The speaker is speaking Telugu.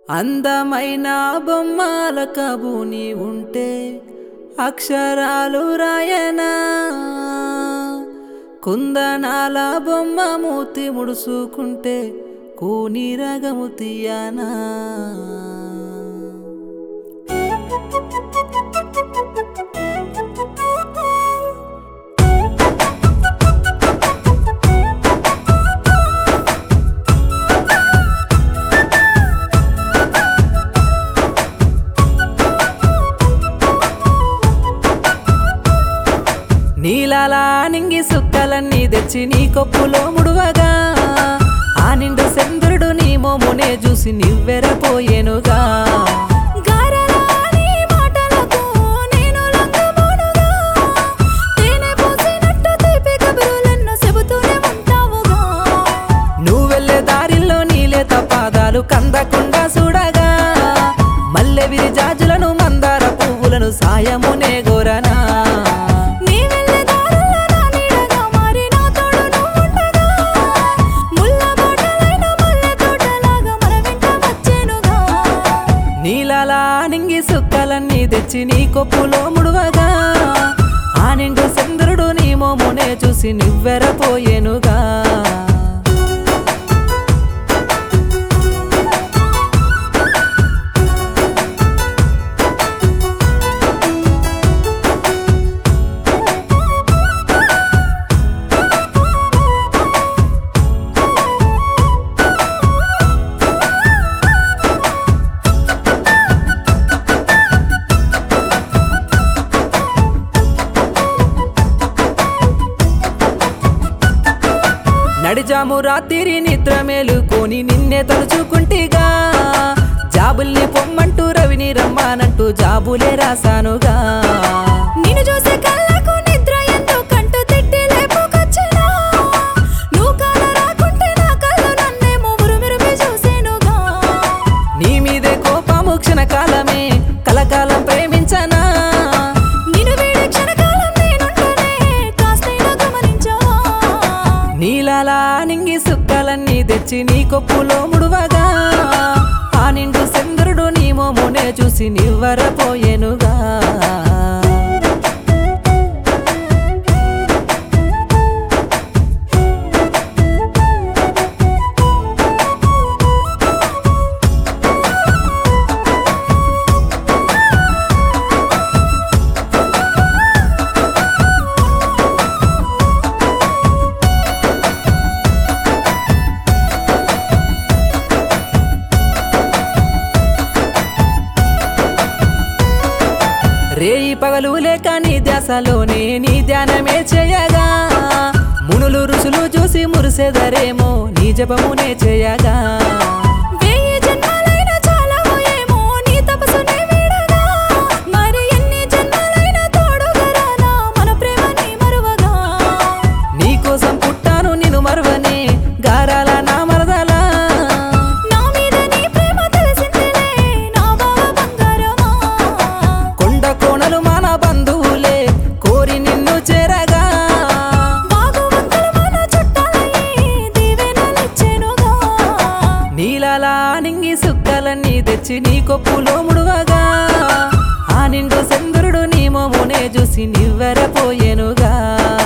అందమైన బొమ్మల కబుని ఉంటే అక్షరాలు రాయనా కుందనాల బొమ్మ మూతి ముడుసుకుంటే కూని రగము తీయనా నీలాలా నింగి సుక్కలన్నీ తెచ్చి నీ కొప్పులో ముడువగా ఆ నిండు చంద్రుడు నీ మోమునే చూసి నివ్వెరపోయేనుగా గారలాని మాటలకు నేను లొంగబోనుగా. తేనె పూసినట్టు తీపి కబురులెన్నో చెబుతూనే ఉంటావుగా. నువ్వెళ్ళే దారిలో నీలేత పాదాలు కందకుండా చూడగా మల్లె విరి జాజులను మందార పువ్వులను సాయమునే గోరనా నీ వెళ్ళే దారుల్లో నా నీడగా మారి నా తోడు నువ్వుండగా. ముళ్ళ బాటలైన మల్లె తోటలాగా మన వెంట వచ్చేనుగా. నీలాలా నింగి సుక్కలన్నీ తెచ్చి నీ కొప్పులో ముడువగా ఆ నిండు చంద్రుడు నీ మోమునే చూసి నివ్వెరపోయేనుగా నడిజాము రాత్రి నిద్ర మేలుకొని నిన్నే తలుచుకుంటిగా జాబుల్ని పొమ్మంటూ రవిని రమ్మానంటూ జాబులే రాసానుగా నిన్ను చూసే కళ్ళకు నిద్ర ఎందుకంటూ తిట్టి లేపుకొచ్చినా. నువ్వు కాన రాకుంటే నా కళ్ళు నన్నేమో ఉరుమురుమి చూసేనుగా. నీ మీదే కోపము క్షణకాలమే కలకాలం ప్రేమించనా నిన్ను వీడే క్షణకాలం నేనుంటేనే కాస్తైనా గమనించావా? నీలాలా నింగి సుక్కలన్నీ తెచ్చి నీ కొప్పులో ముడువగా ఆ నిండు చంద్రుడు నీ మోమునే చూసి నివ్వరపోయేనుగా రేయి పగలు లేక నీ ధ్యాసలోనే నీ ధ్యానమే చేయగా మునులు ఋషులు చూసి మురిసెదరేమో నీ జపమునే చేయగా వెయ్యి జన్మలైనా చాలవో ఏమో నీ తపస్సునే వీడగా. మరి ఎన్ని జన్మలైనా తోడుగా రానా మన ప్రేమని మరువగా నీకోసం పుట్టాను నిన్ను మరువనే గారాల నా మరదలా నా మీద నీ ప్రేమ తెలిసిందిలే నా బావ బంగారమా కొండ కోణలు మన బంధువులే కోరి నిన్ను చేరగా బాగు వంకలు మన చుట్టాలయ్యి దీవెనలిచ్చెనుగా నీలాలా నింగి సుక్కలన్నీ తెచ్చి నీ కొప్పులో ముడువగా ఆ నిండు చంద్రుడు నీ మోమునే చూసి నివ్వెరపోయేనుగా